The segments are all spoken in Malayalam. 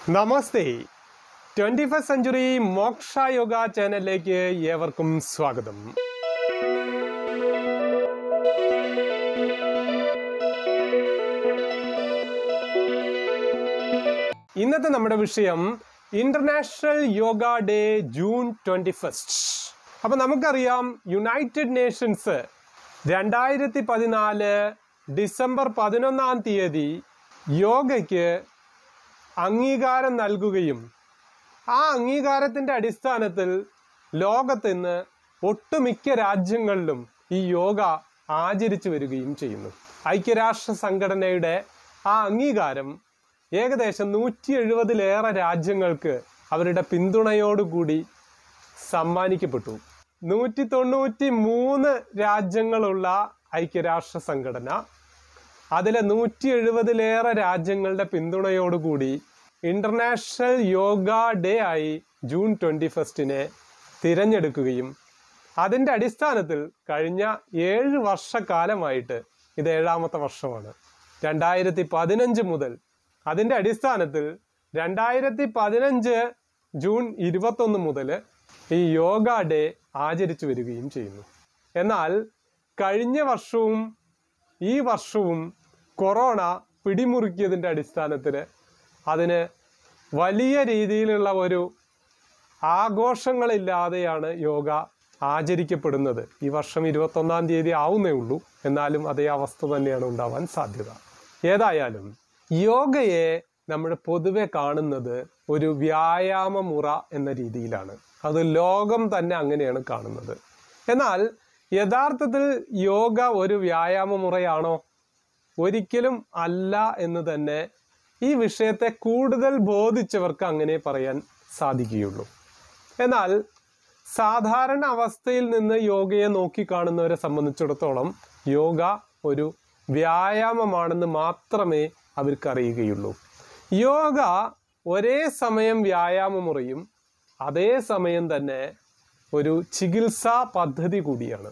നമസ്തേ twenty first century Moksha Yoga ചാനലിലേക്ക് ഏവർക്കും സ്വാഗതം ഇന്നത്തെ നമ്മുടെ വിഷയം International Yoga Day June twenty first അപ്പൊ നമുക്കറിയാം യുണൈറ്റഡ് നേഷൻസ് രണ്ടായിരത്തി പതിനാല് ഡിസംബർ പതിനൊന്നാം തീയതി യോഗയ്ക്ക് അംഗീകാരം നൽകുകയും ആ അംഗീകാരത്തിൻ്റെ അടിസ്ഥാനത്തിൽ ലോകത്ത് ഇന്ന് ഒട്ടുമിക്ക രാജ്യങ്ങളിലും ഈ യോഗ ആചരിച്ചു വരികയും ചെയ്യുന്നു ഐക്യരാഷ്ട്ര സംഘടനയുടെ ആ അംഗീകാരം ഏകദേശം നൂറ്റി എഴുപതിലേറെ രാജ്യങ്ങൾക്ക് അവരുടെ പിന്തുണയോടുകൂടി സമ്മാനിക്കപ്പെട്ടു നൂറ്റി തൊണ്ണൂറ്റി മൂന്ന് രാജ്യങ്ങളുള്ള ഐക്യരാഷ്ട്ര സംഘടന അതിലെ നൂറ്റി എഴുപതിലേറെ രാജ്യങ്ങളുടെ പിന്തുണയോടുകൂടി ഇന്റർനാഷണൽ യോഗ ഡേ ആയി ജൂൺ ട്വൻറ്റി ഫസ്റ്റിനെ തിരഞ്ഞെടുക്കുകയും അതിൻ്റെ അടിസ്ഥാനത്തിൽ കഴിഞ്ഞ ഏഴ് വർഷക്കാലമായിട്ട് ഇത് ഏഴാമത്തെ വർഷമാണ് രണ്ടായിരത്തി പതിനഞ്ച് മുതൽ അതിൻ്റെ അടിസ്ഥാനത്തിൽ രണ്ടായിരത്തി പതിനഞ്ച് ജൂൺ ഇരുപത്തൊന്ന് മുതൽ ഈ യോഗ ഡേ ആചരിച്ചു വരികയും ചെയ്യുന്നു എന്നാൽ കഴിഞ്ഞ വർഷവും ഈ വർഷവും കൊറോണ പിടിമുറുക്കിയതിൻ്റെ അടിസ്ഥാനത്തിൽ അതിന് വലിയ രീതിയിലുള്ള ഒരു ആഘോഷങ്ങളില്ലാതെയാണ് യോഗ ആചരിക്കപ്പെടുന്നത് ഈ വർഷം ഇരുപത്തൊന്നാം തീയതി ആവുന്നേ ഉള്ളൂ എന്നാലും അതേ അവസ്ഥ തന്നെയാണ് ഉണ്ടാവാൻ സാധ്യത ഏതായാലും യോഗയെ നമ്മൾ പൊതുവെ കാണുന്നത് ഒരു വ്യായാമ മുറ എന്ന രീതിയിലാണ് അത് ലോകം തന്നെ അങ്ങനെയാണ് കാണുന്നത് എന്നാൽ യഥാർത്ഥത്തിൽ യോഗ ഒരു വ്യായാമ മുറയാണോ ഒരിക്കലും അല്ല എന്ന് തന്നെ ഈ വിഷയത്തെ കൂടുതൽ ബോധിച്ചവർക്ക് അങ്ങനെ പറയാൻ സാധിക്കുകയുള്ളൂ എന്നാൽ സാധാരണ അവസ്ഥയിൽ നിന്ന് യോഗയെ നോക്കിക്കാണുന്നവരെ സംബന്ധിച്ചിടത്തോളം യോഗ ഒരു വ്യായാമമാണെന്ന് മാത്രമേ അവർക്കറിയുകയുള്ളൂ യോഗ ഒരേ സമയം വ്യായാമ മുറയും അതേ സമയം തന്നെ ഒരു ചികിത്സാ പദ്ധതി കൂടിയാണ്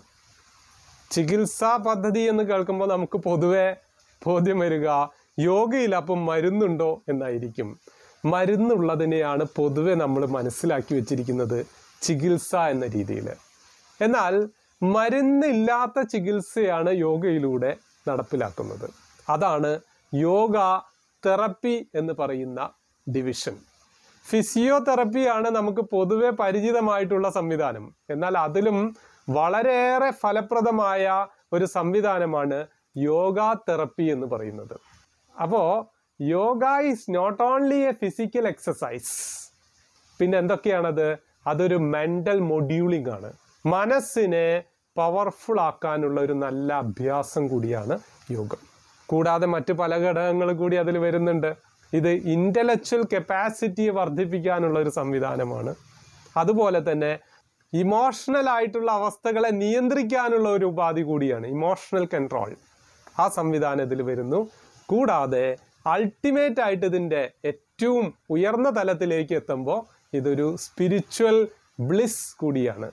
ചികിത്സാ പദ്ധതി എന്ന് കേൾക്കുമ്പോൾ നമുക്ക് പൊതുവെ ബോധ്യം വരിക യോഗയിൽ അപ്പം മരുന്നുണ്ടോ എന്നായിരിക്കും മരുന്നുള്ളതിനെയാണ് പൊതുവെ നമ്മൾ മനസ്സിലാക്കി വെച്ചിരിക്കുന്നത് ചികിത്സ എന്ന രീതിയിൽ എന്നാൽ മരുന്നില്ലാത്ത ചികിത്സയാണ് യോഗയിലൂടെ നടപ്പിലാക്കുന്നത് അതാണ് യോഗ തെറപ്പി എന്ന് പറയുന്ന ഡിവിഷൻ ഫിസിയോതെറപ്പിയാണ് നമുക്ക് പൊതുവെ പരിചിതമായിട്ടുള്ള സംവിധാനം എന്നാൽ അതിലും വളരെയേറെ ഫലപ്രദമായ ഒരു സംവിധാനമാണ് യോഗ തെറപ്പി എന്ന് പറയുന്നത് അപ്പോൾ yoga is not only a physical exercise പിന്നെ എന്തൊക്കെയാണത് അതൊരു മെൻ്റൽ മൊഡ്യൂളിംഗ് ആണ് മനസ്സിനെ പവർഫുൾ ആക്കാനുള്ള ഒരു നല്ല അഭ്യാസം കൂടിയാണ് യോഗം കൂടാതെ മറ്റു പല ഘടകങ്ങൾ കൂടി അതിൽ വരുന്നുണ്ട് ഇത് ഇൻ്റലക്ച്വൽ കപ്പാസിറ്റിയെ വർദ്ധിപ്പിക്കാനുള്ള ഒരു സംവിധാനമാണ് അതുപോലെ തന്നെ ഇമോഷണൽ ആയിട്ടുള്ള അവസ്ഥകളെ നിയന്ത്രിക്കാനുള്ള ഒരു ഉപാധി കൂടിയാണ് ഇമോഷണൽ കൺട്രോൾ ആ സംവിധാനം ഇതിൽ വരുന്നു കൂടാതെ അൾട്ടിമേറ്റ് ആയിട്ട് ഇതിൻ്റെ ഏറ്റവും ഉയർന്ന തലത്തിലേക്ക് എത്തുമ്പോൾ ഇതൊരു സ്പിരിച്വൽ ബ്ലിസ് കൂടിയാണ്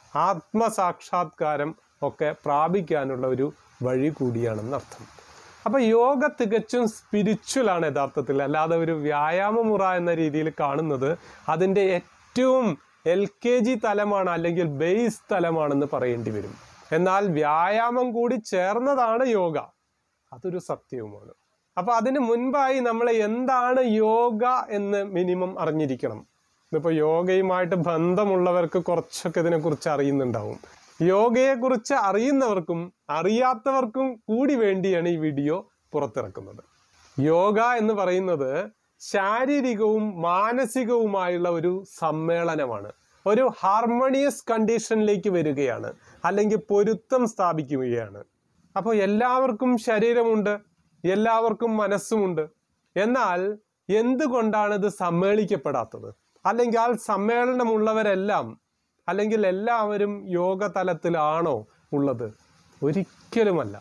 ആത്മസാക്ഷാത്കാരം ഒക്കെ പ്രാപിക്കാനുള്ള ഒരു വഴി കൂടിയാണെന്ന് അർത്ഥം അപ്പോൾ യോഗ തികച്ചും സ്പിരിച്വൽ ആണ് യഥാർത്ഥത്തിൽ അല്ലാതെ ഒരു വ്യായാമ മുറ എന്ന രീതിയിൽ കാണുന്നത് അതിൻ്റെ ഏറ്റവും എൽ കെ ജി തലമാണ് അല്ലെങ്കിൽ ബേസ് തലമാണെന്ന് പറയേണ്ടി വരും എന്നാൽ വ്യായാമം കൂടി ചേർന്നതാണ് യോഗ അതൊരു സത്യവുമാണ് അപ്പൊ അതിന് മുൻപായി നമ്മൾ എന്താണ് യോഗ എന്ന് മിനിമം അറിഞ്ഞിരിക്കണം ഇതിപ്പോൾ യോഗയുമായിട്ട് ബന്ധമുള്ളവർക്ക് കുറച്ചൊക്കെ ഇതിനെക്കുറിച്ച് അറിയുന്നുണ്ടാവും യോഗയെക്കുറിച്ച് അറിയുന്നവർക്കും അറിയാത്തവർക്കും കൂടി വേണ്ടിയാണ് ഈ വീഡിയോ പുറത്തിറക്കുന്നത് യോഗ എന്ന് പറയുന്നത് ശാരീരികവും മാനസികവുമായുള്ള ഒരു സമ്മേളനമാണ് ഒരു ഹാർമോണിയസ് കണ്ടീഷനിലേക്ക് വരികയാണ് അല്ലെങ്കിൽ പൊരുത്തം സ്ഥാപിക്കുകയാണ് അപ്പോൾ എല്ലാവർക്കും ശരീരമുണ്ട് എല്ലാവർക്കും മനസ്സുമുണ്ട് എന്നാൽ എന്തുകൊണ്ടാണ് ഇത് സമ്മേളിക്കപ്പെടാത്തത് അല്ലെങ്കിൽ ആ സമ്മേളനമുള്ളവരെല്ലാം അല്ലെങ്കിൽ എല്ലാവരും യോഗ തലത്തിലാണോ ഉള്ളത് ഒരിക്കലുമല്ല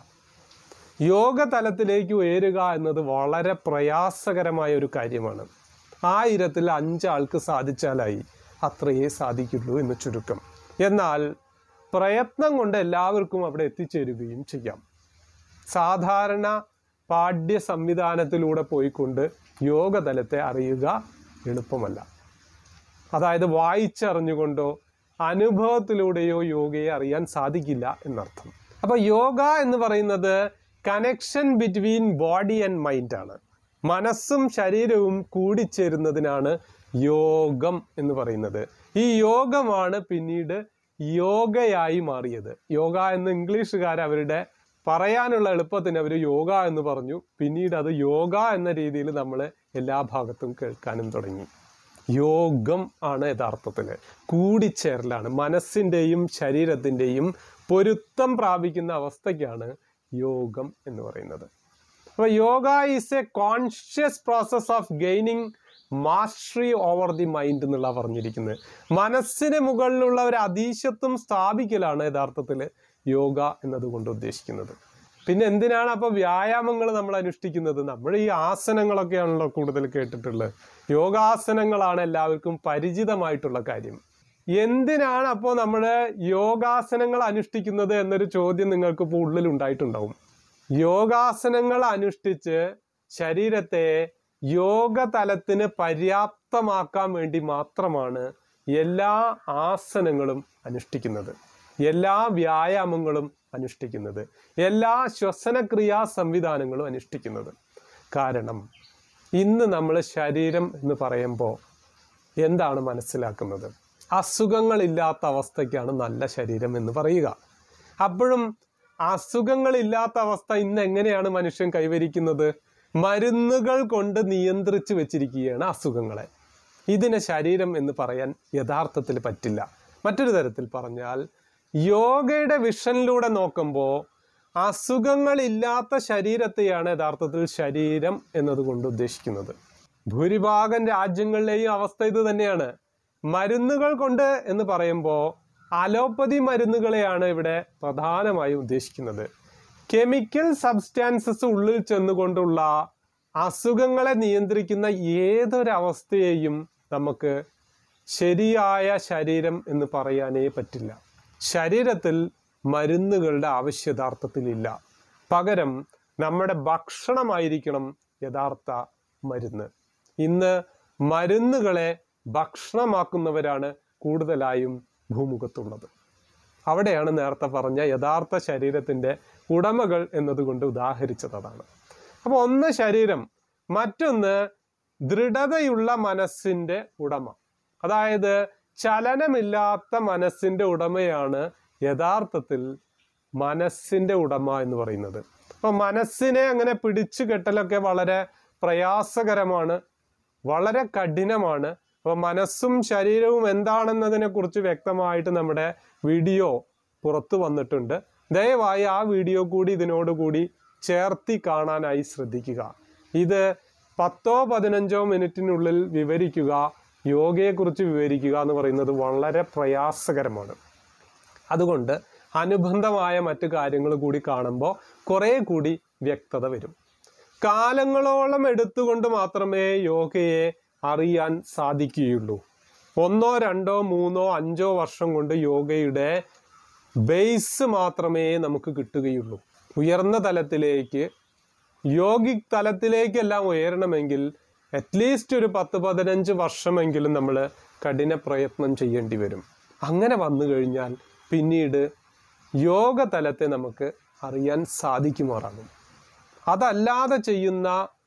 യോഗ തലത്തിലേക്ക് ഉയരുക എന്നത് വളരെ പ്രയാസകരമായ ഒരു കാര്യമാണ് ആയിരത്തിൽ അഞ്ചാൾക്ക് സാധിച്ചാലായി അത്രയേ സാധിക്കുള്ളൂ എന്ന് ചുരുക്കം എന്നാൽ പ്രയത്നം കൊണ്ട് എല്ലാവർക്കും അവിടെ എത്തിച്ചേരുകയും ചെയ്യാം സാധാരണ പാഠ്യ സംവിധാനത്തിലൂടെ പോയിക്കൊണ്ട് യോഗതലത്തെ അറിയുക എളുപ്പമല്ല അതായത് വായിച്ചറിഞ്ഞുകൊണ്ടോ അനുഭവത്തിലൂടെയോ യോഗയെ അറിയാൻ സാധിക്കില്ല എന്നർത്ഥം അപ്പോൾ യോഗ എന്ന് പറയുന്നത് connection between body and mind ആണ് മനസ്സും ശരീരവും കൂടിച്ചേരുന്നതിനാണ് യോഗം എന്ന് പറയുന്നത് ഈ യോഗമാണ് പിന്നീട് യോഗയായി മാറിയത് യോഗ എന്ന് ഇംഗ്ലീഷുകാർ അവരുടെ പറയാനുള്ള എളുപ്പത്തിന് അവർ യോഗ എന്ന് പറഞ്ഞു പിന്നീട് അത് യോഗ എന്ന രീതിയിൽ നമ്മൾ എല്ലാ ഭാഗത്തും കേൾക്കാനും തുടങ്ങി യോഗം ആണ് യഥാർത്ഥത്തിൽ കൂടിച്ചേരലാണ് മനസ്സിൻ്റെയും ശരീരത്തിൻ്റെയും പൊരുത്തം പ്രാപിക്കുന്ന അവസ്ഥയ്ക്കാണ് യോഗം എന്ന് പറയുന്നത് അപ്പോൾ yoga is a conscious process of gaining mastery over the mind എന്നുള്ള പറഞ്ഞിരിക്കുന്നത് മനസ്സിന് മുകളിലുള്ള ഒരു അതീശത്വം സ്ഥാപിക്കലാണ് യഥാർത്ഥത്തിൽ യോഗ എന്നതുകൊണ്ട് ഉദ്ദേശിക്കുന്നത് പിന്നെ എന്തിനാണ് അപ്പോൾ വ്യായാമങ്ങൾ നമ്മൾ അനുഷ്ഠിക്കുന്നത് നമ്മൾ ഈ ആസനങ്ങളൊക്കെയാണല്ലോ കൂടുതൽ കേട്ടിട്ടുള്ളത് യോഗാസനങ്ങളാണ് എല്ലാവർക്കും പരിചിതമായിട്ടുള്ള കാര്യം എന്തിനാണ് അപ്പോൾ നമ്മൾ യോഗാസനങ്ങൾ അനുഷ്ഠിക്കുന്നത് എന്നൊരു ചോദ്യം നിങ്ങൾക്ക് ഇപ്പോൾ ഉള്ളിൽ ഉണ്ടായിട്ടുണ്ടാവും യോഗാസനങ്ങൾ അനുഷ്ഠിച്ച് ശരീരത്തെ യോഗ തലത്തിന് പര്യാപ്തമാക്കാൻ വേണ്ടി മാത്രമാണ് എല്ലാ ആസനങ്ങളും അനുഷ്ഠിക്കുന്നത് എല്ലാ വ്യായാമങ്ങളും അനുഷ്ഠിക്കുന്നത് എല്ലാ ശ്വസനക്രിയാ സംവിധാനങ്ങളും അനുഷ്ഠിക്കുന്നത് കാരണം ഇന്ന് നമ്മൾ ശരീരം എന്ന് പറയുമ്പോൾ എന്താണ് മനസ്സിലാക്കുന്നത് അസുഖങ്ങളില്ലാത്ത അവസ്ഥയ്ക്കാണ് നല്ല ശരീരം എന്ന് പറയുക അപ്പോഴും അസുഖങ്ങളില്ലാത്ത അവസ്ഥ ഇന്ന് എങ്ങനെയാണ് മനുഷ്യൻ കൈവരിക്കുന്നത് മരുന്നുകൾ കൊണ്ട് നിയന്ത്രിച്ച് വെച്ചിരിക്കുകയാണ് അസുഖങ്ങളെ ഇതിനെ ശരീരം എന്ന് പറയാൻ യഥാർത്ഥത്തിൽ പറ്റില്ല മറ്റൊരു തരത്തിൽ പറഞ്ഞാൽ യോഗയുടെ വിഷനിലൂടെ നോക്കുമ്പോൾ അസുഖങ്ങളില്ലാത്ത ശരീരത്തെയാണ് യഥാർത്ഥത്തിൽ ശരീരം എന്നതുകൊണ്ട് ഉദ്ദേശിക്കുന്നത് ഭൂരിഭാഗം രാജ്യങ്ങളിലെയും അവസ്ഥ ഇത് തന്നെയാണ് മരുന്നുകൾ കൊണ്ട് എന്ന് പറയുമ്പോൾ അലോപ്പതി മരുന്നുകളെയാണ് ഇവിടെ പ്രധാനമായും ഉദ്ദേശിക്കുന്നത് കെമിക്കൽ സബ്സ്റ്റാൻസസ് ഉള്ളിൽ ചെന്നുകൊണ്ടുള്ള അസുഖങ്ങളെ നിയന്ത്രിക്കുന്ന ഏതൊരവസ്ഥയെയും നമുക്ക് ശരിയായ ശരീരം എന്ന് പറയാനേ പറ്റില്ല ശരീരത്തിൽ മരുന്നുകളുടെ ആവശ്യഥാർത്ഥത്തിലില്ല പകരം നമ്മുടെ ഭക്ഷണമായിരിക്കണം യഥാർത്ഥ മരുന്ന് ഇന്ന് മരുന്നുകളെ ഭക്ഷണമാക്കുന്നവരാണ് കൂടുതലായും ഭൂമുഖത്തുള്ളത് അവിടെയാണ് നേരത്തെ പറഞ്ഞ യഥാർത്ഥ ശരീരത്തിൻ്റെ ഉടമകൾ എന്നതുകൊണ്ട് ഉദാഹരിച്ചത് അതാണ് അപ്പോൾ ഒന്ന് ശരീരം മറ്റൊന്ന് ദൃഢതയുള്ള മനസ്സിൻ്റെ ഉടമ അതായത് ചലനമില്ലാത്ത മനസ്സിൻ്റെ ഉടമയാണ് യഥാർത്ഥത്തിൽ മനസ്സിൻ്റെ ഉടമ എന്ന് പറയുന്നത് അപ്പോൾ മനസ്സിനെ അങ്ങനെ പിടിച്ചു കെട്ടലൊക്കെ വളരെ പ്രയാസകരമാണ് വളരെ കഠിനമാണ് അപ്പോൾ മനസ്സും ശരീരവും എന്താണെന്നതിനെ കുറിച്ച് വ്യക്തമായിട്ട് നമ്മുടെ വീഡിയോ പുറത്തു വന്നിട്ടുണ്ട് ദയവായി ആ വീഡിയോ കൂടി ഇതിനോടുകൂടി ചേർത്തി കാണാനായി ശ്രദ്ധിക്കുക ഇത് പത്തോ പതിനഞ്ചോ മിനിറ്റിനുള്ളിൽ വിവരിക്കുക യോഗയെക്കുറിച്ച് വിവരിക്കുക എന്ന് പറയുന്നത് വളരെ പ്രയാസകരമാണ് അതുകൊണ്ട് അനുബന്ധമായ മറ്റു കാര്യങ്ങൾ കൂടി കാണുമ്പോൾ കുറേ കൂടി വ്യക്തത വരും കാലങ്ങളോളം എടുത്തുകൊണ്ട് മാത്രമേ യോഗയെ അറിയാൻ സാധിക്കുകയുള്ളൂ ഒന്നോ രണ്ടോ മൂന്നോ അഞ്ചോ വർഷം കൊണ്ട് യോഗയുടെ ബേസ് മാത്രമേ നമുക്ക് കിട്ടുകയുള്ളൂ ഉയർന്ന തലത്തിലേക്ക് യോഗിക് തലത്തിലേക്കെല്ലാം ഉയരണമെങ്കിൽ അറ്റ്ലീസ്റ്റ് ഒരു പത്ത് പതിനഞ്ച് വർഷമെങ്കിലും നമ്മൾ കഠിന പ്രയത്നം ചെയ്യേണ്ടി വരും അങ്ങനെ വന്നു കഴിഞ്ഞാൽ പിന്നീട് യോഗ തലത്തെ നമുക്ക് അറിയാൻ സാധിക്കുമാറാകും അതല്ലാതെ ചെയ്യുന്ന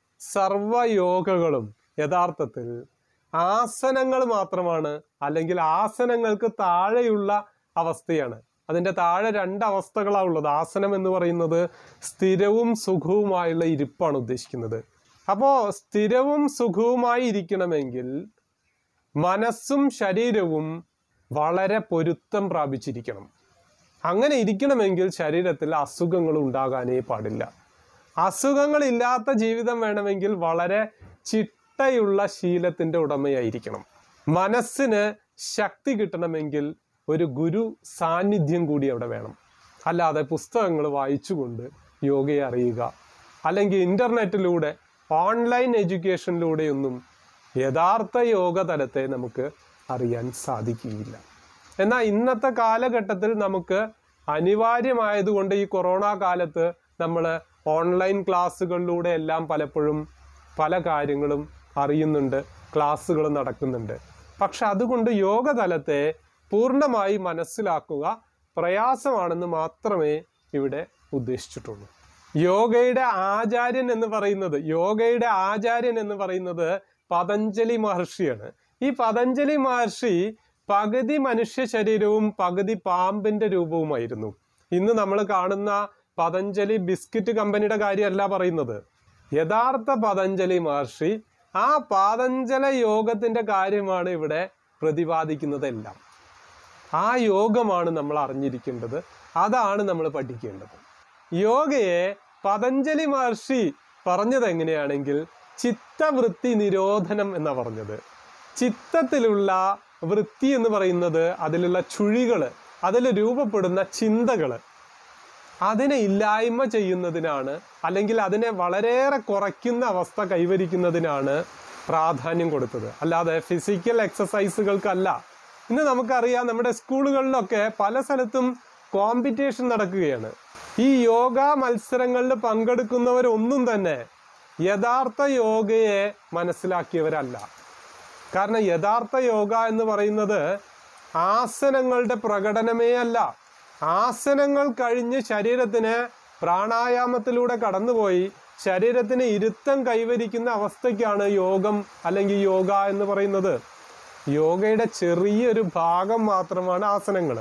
സർവയോഗകളും യഥാർത്ഥത്തിൽ ആസനങ്ങൾ മാത്രമാണ് അല്ലെങ്കിൽ ആസനങ്ങൾക്ക് താഴെയുള്ള അവസ്ഥയാണ് അതിൻ്റെ താഴെ രണ്ട് അവസ്ഥകളാണ് ഉള്ളത് ആസനം എന്ന് പറയുന്നത് സ്ഥിരവും സുഖവുമായുള്ള ഇരിപ്പാണ് ഉദ്ദേശിക്കുന്നത് അപ്പോൾ സ്ഥിരവും സുഖവുമായി ഇരിക്കണമെങ്കിൽ മനസ്സും ശരീരവും വളരെ പൊരുത്തം പ്രാപിച്ചിരിക്കണം അങ്ങനെ ഇരിക്കണമെങ്കിൽ ശരീരത്തിൽ അസുഖങ്ങൾ ഉണ്ടാകാനേ പാടില്ല അസുഖങ്ങളില്ലാത്ത ജീവിതം വേണമെങ്കിൽ വളരെ ചിട്ടയുള്ള ശീലത്തിൻ്റെ ഉടമയായിരിക്കണം മനസ്സിന് ശക്തി കിട്ടണമെങ്കിൽ ഒരു ഗുരു സാന്നിധ്യം കൂടി അവിടെ വേണം അല്ലാതെ പുസ്തകങ്ങൾ വായിച്ചുകൊണ്ട് യോഗയെ അറിയുക അല്ലെങ്കിൽ ഇൻ്റർനെറ്റിലൂടെ ഓൺലൈൻ എഡ്യൂക്കേഷനിലൂടെയൊന്നും യഥാർത്ഥ യോഗ തലത്തെ നമുക്ക് അറിയാൻ സാധിക്കുകയില്ല എന്നാൽ ഇന്നത്തെ കാലഘട്ടത്തിൽ നമുക്ക് അനിവാര്യമായതുകൊണ്ട് ഈ കൊറോണ കാലത്ത് നമ്മൾ ഓൺലൈൻ ക്ലാസ്സുകളിലൂടെ എല്ലാം പലപ്പോഴും പല കാര്യങ്ങളും അറിയുന്നുണ്ട് ക്ലാസ്സുകൾ നടക്കുന്നുണ്ട് പക്ഷെ അതുകൊണ്ട് യോഗതലത്തെ പൂർണ്ണമായി മനസ്സിലാക്കുക പ്രയാസമാണെന്ന് മാത്രമേ ഇവിടെ ഉദ്ദേശിച്ചിട്ടുള്ളൂ യോഗയുടെ ആചാര്യൻ എന്ന് പറയുന്നത് യോഗയുടെ ആചാര്യൻ എന്ന് പറയുന്നത് പതഞ്ജലി മഹർഷിയാണ് ഈ പതഞ്ജലി മഹർഷി പകുതി മനുഷ്യ ശരീരവും പകുതി പാമ്പിന്റെ രൂപവുമായിരുന്നു ഇന്ന് നമ്മൾ കാണുന്ന പതഞ്ജലി ബിസ്ക്കറ്റ് കമ്പനിയുടെ കാര്യമല്ല പറയുന്നത് യഥാർത്ഥ പതഞ്ജലി മഹർഷി ആ പാതഞ്ജല യോഗത്തിന്റെ കാര്യമാണ് ഇവിടെ പ്രതിപാദിക്കുന്നതെല്ലാം ആ യോഗമാണ് നമ്മൾ അറിഞ്ഞിരിക്കേണ്ടത് അതാണ് നമ്മൾ പഠിക്കേണ്ടത് യോഗയെ പതഞ്ജലി മഹർഷി പറഞ്ഞത് എങ്ങനെയാണെങ്കിൽ ചിത്തവൃത്തി നിരോധനം എന്നാ പറഞ്ഞത് ചിത്തത്തിലുള്ള വൃത്തി എന്ന് പറയുന്നത് അതിലുള്ള ചുഴികൾ അതിൽ രൂപപ്പെടുന്ന ചിന്തകൾ അതിനെ ഇല്ലായ്മ ചെയ്യുന്നതിനാണ് അല്ലെങ്കിൽ അതിനെ വളരെയേറെ കുറയ്ക്കുന്ന അവസ്ഥ കൈവരിക്കുന്നതിനാണ് പ്രാധാന്യം കൊടുത്തത് അല്ലാതെ ഫിസിക്കൽ എക്സസൈസുകൾക്കല്ല ഇന്ന് നമുക്കറിയാം നമ്മുടെ സ്കൂളുകളിലൊക്കെ പല സ്ഥലത്തും കോമ്പറ്റീഷൻ നടക്കുകയാണ് ഈ യോഗ മത്സരങ്ങളിൽ പങ്കെടുക്കുന്നവരൊന്നും തന്നെ യഥാർത്ഥ യോഗയെ മനസ്സിലാക്കിയവരല്ല കാരണം യഥാർത്ഥ യോഗ എന്ന് പറയുന്നത് ആസനങ്ങളുടെ പ്രകടനമേ അല്ല ആസനങ്ങൾ കഴിഞ്ഞ് ശരീരത്തിന് പ്രാണായാമത്തിലൂടെ കടന്നുപോയി ശരീരത്തിന് ഇരുത്തം കൈവരിക്കുന്ന അവസ്ഥയ്ക്കാണ് യോഗം അല്ലെങ്കിൽ യോഗ എന്ന് പറയുന്നത് യോഗയുടെ ചെറിയൊരു ഭാഗം മാത്രമാണ് ആസനങ്ങൾ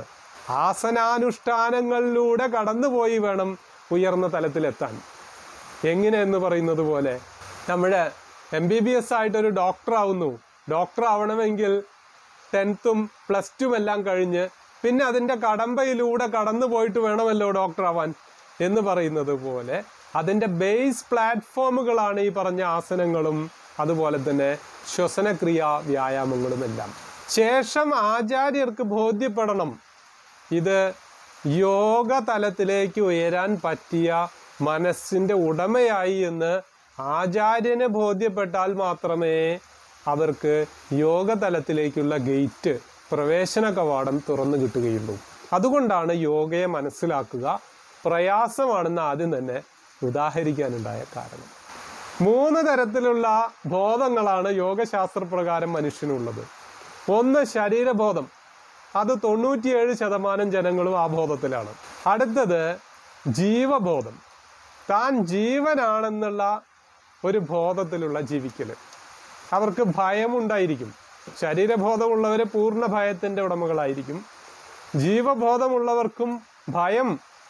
ആസനാനുഷ്ഠാനങ്ങളിലൂടെ കടന്നുപോയി വേണം ഉയർന്ന തലത്തിലെത്താൻ എങ്ങനെ എന്ന് പറയുന്നത് പോലെ നമ്മുടെ എം ബി ബി എസ് ആയിട്ടൊരു ഡോക്ടർ ആവുന്നു ഡോക്ടർ ആവണമെങ്കിൽ ടെൻത്തും പ്ലസ് ടും എല്ലാം കഴിഞ്ഞ് പിന്നെ അതിൻ്റെ കടമ്പയിലൂടെ കടന്നു പോയിട്ട് വേണമല്ലോ ഡോക്ടർ ആവാൻ എന്ന് പറയുന്നത് പോലെ അതിൻ്റെ ബേസ് പ്ലാറ്റ്ഫോമുകളാണ് ഈ പറഞ്ഞ ആസനങ്ങളും അതുപോലെ തന്നെ ശ്വസനക്രിയ വ്യായാമങ്ങളും എല്ലാം ശേഷം ആചാര്യർക്ക് ബോധ്യപ്പെടണം ഇത് യോഗ തലത്തിലേക്ക് ഉയരാൻ പറ്റിയ മനസ്സിൻ്റെ ഉടമയായി എന്ന് ആചാര്യന് ബോധ്യപ്പെട്ടാൽ മാത്രമേ അവർക്ക് യോഗ തലത്തിലേക്കുള്ള ഗേറ്റ് പ്രവേശന കവാടം തുറന്നു കിട്ടുകയുള്ളൂ അതുകൊണ്ടാണ് യോഗയെ മനസ്സിലാക്കുക പ്രയാസമാണെന്ന് ആദ്യം തന്നെ ഉദാഹരിക്കാനുണ്ടായ കാരണം മൂന്ന് തരത്തിലുള്ള ബോധങ്ങളാണ് യോഗശാസ്ത്രപ്രകാരം മനുഷ്യനുള്ളത് ഒന്ന് ശരീരബോധം അത് തൊണ്ണൂറ്റിയേഴ് ശതമാനം ജനങ്ങളും ആ ബോധത്തിലാണ് അടുത്തത് ജീവബോധം താൻ ജീവനാണെന്നുള്ള ഒരു ബോധത്തിലുള്ള ജീവിക്കൽ അവർക്ക് ഭയമുണ്ടായിരിക്കും ശരീരബോധമുള്ളവർ പൂർണ്ണ ഭയത്തിൻ്റെ ഉടമകളായിരിക്കും ജീവബോധമുള്ളവർക്കും ഭയം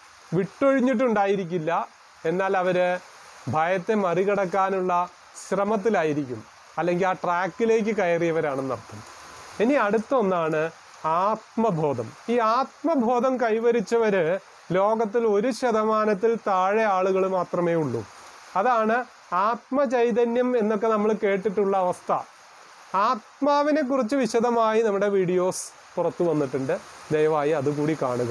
വിട്ടൊഴിഞ്ഞിട്ടുണ്ടായിരിക്കില്ല എന്നാൽ അവർ ഭയത്തെ മറികടക്കാനുള്ള ശ്രമത്തിലായിരിക്കും അല്ലെങ്കിൽ ആ ട്രാക്കിലേക്ക് കയറിയവരാണെന്നർത്ഥം ഇനി അടുത്ത ഒന്നാണ് ആത്മബോധം ഈ ആത്മബോധം കൈവരിച്ചവര് ലോകത്തിൽ ഒരു ശതമാനത്തിൽ താഴെ ആളുകൾ മാത്രമേ ഉള്ളൂ അതാണ് ആത്മചൈതന്യം എന്നൊക്കെ നമ്മൾ കേട്ടിട്ടുള്ള അവസ്ഥ ആത്മാവിനെ കുറിച്ച് വിശദമായി നമ്മുടെ വീഡിയോസ് പുറത്തു വന്നിട്ടുണ്ട് ദയവായി അതുകൂടി കാണുക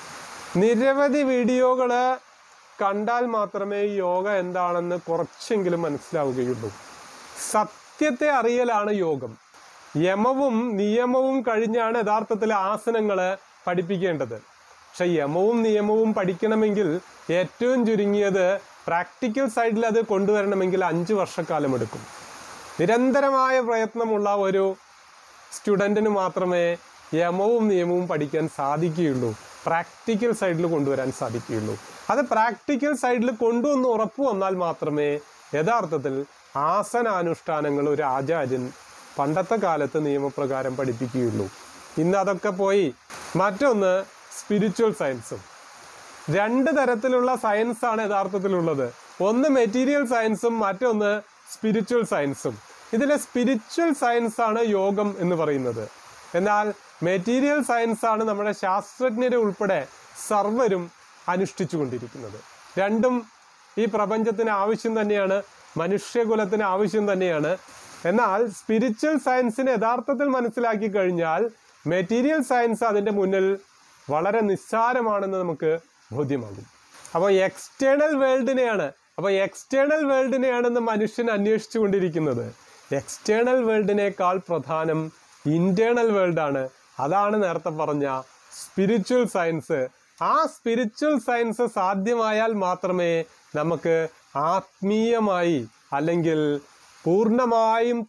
നിരവധി വീഡിയോകൾ കണ്ടാൽ മാത്രമേ ഈ യോഗ എന്താണെന്ന് കുറച്ചെങ്കിലും മനസ്സിലാവുകയുള്ളൂ സത്യത്തെ അറിയലാണ് യോഗം യമവും നിയമവും കഴിഞ്ഞാണ് യഥാർത്ഥത്തിൽ ആസനങ്ങൾ പഠിപ്പിക്കേണ്ടത് പക്ഷെ യമവും നിയമവും പഠിക്കണമെങ്കിൽ ഏറ്റവും ചുരുങ്ങിയത് പ്രാക്ടിക്കൽ സൈഡിൽ അത് കൊണ്ടുവരണമെങ്കിൽ അഞ്ച് വർഷക്കാലം എടുക്കും നിരന്തരമായ പ്രയത്നമുള്ള ഒരു സ്റ്റുഡൻറ്റിന് മാത്രമേ യമവും നിയമവും പഠിക്കാൻ സാധിക്കുകയുള്ളൂ പ്രാക്ടിക്കൽ സൈഡിൽ കൊണ്ടുവരാൻ സാധിക്കുകയുള്ളൂ അത് പ്രാക്ടിക്കൽ സൈഡിൽ കൊണ്ടുവന്ന് ഉറപ്പ് വന്നാൽ മാത്രമേ യഥാർത്ഥത്തിൽ ആസനാനുഷ്ഠാനങ്ങൾ ഒരു ആചാര്യൻ പണ്ടത്തെ കാലത്ത് നിയമപ്രകാരം പഠിപ്പിക്കുകയുള്ളൂ ഇന്ന് അതൊക്കെ പോയി മറ്റൊന്ന് സ്പിരിച്വൽ സയൻസും രണ്ട് തരത്തിലുള്ള സയൻസ് ആണ് യഥാർത്ഥത്തിലുള്ളത് ഒന്ന് മെറ്റീരിയൽ സയൻസും മറ്റൊന്ന് സ്പിരിച്വൽ സയൻസും ഇതിലെ സ്പിരിച്വൽ സയൻസ് ആണ് യോഗം എന്ന് പറയുന്നത് എന്നാൽ മെറ്റീരിയൽ സയൻസ് ആണ് നമ്മുടെ ശാസ്ത്രജ്ഞരെ ഉൾപ്പെടെ സർവരും അനുഷ്ഠിച്ചു കൊണ്ടിരിക്കുന്നത് രണ്ടും ഈ പ്രപഞ്ചത്തിന് ആവശ്യം തന്നെയാണ് മനുഷ്യകുലത്തിന് ആവശ്യം തന്നെയാണ് എന്നാൽ സ്പിരിച്വൽ സയൻസിനെ യഥാർത്ഥത്തിൽ മനസ്സിലാക്കി കഴിഞ്ഞാൽ മെറ്റീരിയൽ സയൻസ് അതിൻ്റെ മുന്നിൽ വളരെ നിസ്സാരമാണെന്ന് നമുക്ക് ബോധ്യമാകും അപ്പോൾ എക്സ്റ്റേണൽ വേൾഡിനെയാണ് അപ്പോൾ എക്സ്റ്റേണൽ വേൾഡിനെയാണെന്ന് മനുഷ്യൻ അന്വേഷിച്ചു കൊണ്ടിരിക്കുന്നത് എക്സ്റ്റേണൽ വേൾഡിനേക്കാൾ പ്രധാനം ഇന്റേണൽ വേൾഡാണ് അതാണ് നേരത്തെ പറഞ്ഞ സ്പിരിച്വൽ സയൻസ് ആ സ്പിരിച്വൽ സയൻസ് സാധ്യമായാൽ മാത്രമേ നമുക്ക് ആത്മീയമായി അല്ലെങ്കിൽ പൂർണ്ണമായും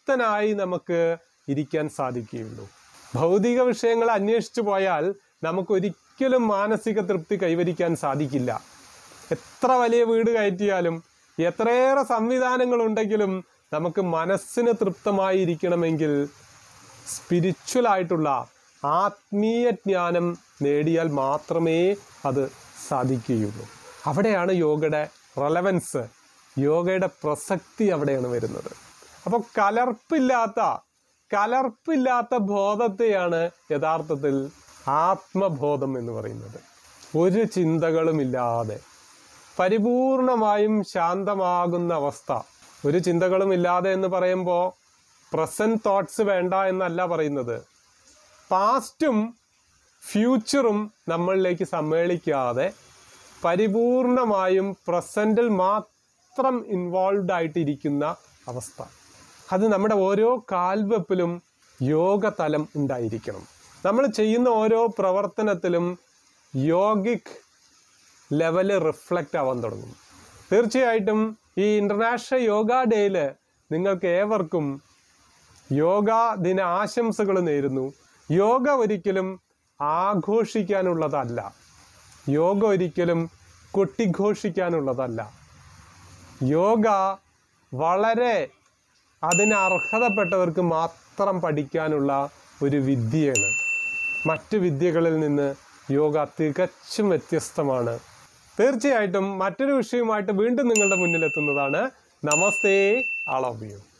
തൃപ്തനായി നമുക്ക് ഇരിക്കാൻ സാധിക്കുകയുള്ളൂ ഭൗതിക വിഷയങ്ങൾ അന്വേഷിച്ചു പോയാൽ നമുക്കൊരിക്കലും മാനസിക തൃപ്തി കൈവരിക്കാൻ സാധിക്കില്ല എത്ര വലിയ വീട് കയറ്റിയാലും എത്രയേറെ സംവിധാനങ്ങളുണ്ടെങ്കിലും നമുക്ക് മനസ്സിന് തൃപ്തമായി ഇരിക്കണമെങ്കിൽ സ്പിരിച്വൽ ആയിട്ടുള്ള ആത്മീയ ജ്ഞാനം നേടിയാൽ മാത്രമേ അത് സാധിക്കുകയുള്ളൂ അവിടെയാണ് യോഗയുടെ റെലവൻസ് യോഗയുടെ പ്രസക്തി അവിടെയാണ് വരുന്നത് അപ്പോൾ കലർപ്പില്ലാത്ത കലർപ്പില്ലാത്ത ബോധത്തെയാണ് യഥാർത്ഥത്തിൽ ആത്മബോധം എന്ന് പറയുന്നത് ഒരു ചിന്തകളുമില്ലാതെ പരിപൂർണമായും ശാന്തമാകുന്ന അവസ്ഥ ഒരു ചിന്തകളും ഇല്ലാതെ എന്ന് പറയുമ്പോൾ പ്രസൻറ്റ് തോട്ട്സ് വേണ്ട എന്നല്ല പറയുന്നത് പാസ്റ്റും ഫ്യൂച്ചറും നമ്മളിലേക്ക് സമ്മേളിക്കാതെ പരിപൂർണമായും പ്രസൻറ്റിൽ മാത്രം ഇൻവോൾവ് ആയിട്ടിരിക്കുന്ന അവസ്ഥ അത് നമ്മുടെ ഓരോ കാൽവെപ്പിലും യോഗ തലം ഉണ്ടായിരിക്കണം നമ്മൾ ചെയ്യുന്ന ഓരോ പ്രവർത്തനത്തിലും യോഗിക് ലെവല് റിഫ്ലക്റ്റ് ആവാൻ തുടങ്ങും തീർച്ചയായിട്ടും ഈ ഇൻ്റർനാഷണൽ യോഗ ഡേയിൽ നിങ്ങൾക്ക് ഏവർക്കും യോഗ ദിന ആശംസകൾ നേരുന്നു യോഗ ഒരിക്കലും ആഘോഷിക്കാനുള്ളതല്ല യോഗ ഒരിക്കലും കൊട്ടിഘോഷിക്കാനുള്ളതല്ല യോഗ വളരെ അതിന് അർഹതപ്പെട്ടവർക്ക് മാത്രം പഠിക്കാനുള്ള ഒരു വിദ്യയാണ് മറ്റു വിദ്യകളിൽ നിന്ന് യോഗ തികച്ചും വ്യത്യസ്തമാണ് തീർച്ചയായിട്ടും മറ്റൊരു വിഷയവുമായിട്ട് വീണ്ടും നിങ്ങളുടെ മുന്നിലെത്തുന്നതാണ് നമസ്തേ ആൾ ഓഫ് യു